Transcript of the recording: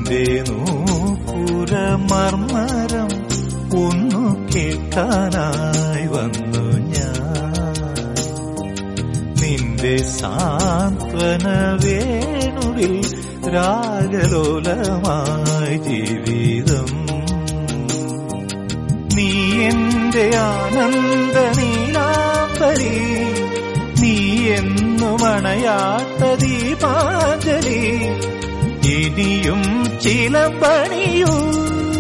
നിന്റെ നൂപുര മർമരം ഒന്നു കേൾക്കാനായി വന്നു ഞാൻ നിന്റെ സാന്ത്വന വേണുവിൽ രാഗലോലമായി ജീവിതം നീ എന്റെ ആനന്ദ നീലാംബരി നീ എന്നും അണയാത്ത ദീപാഞ്ജലി ഇനിയും ചിലമ്പണിയൂ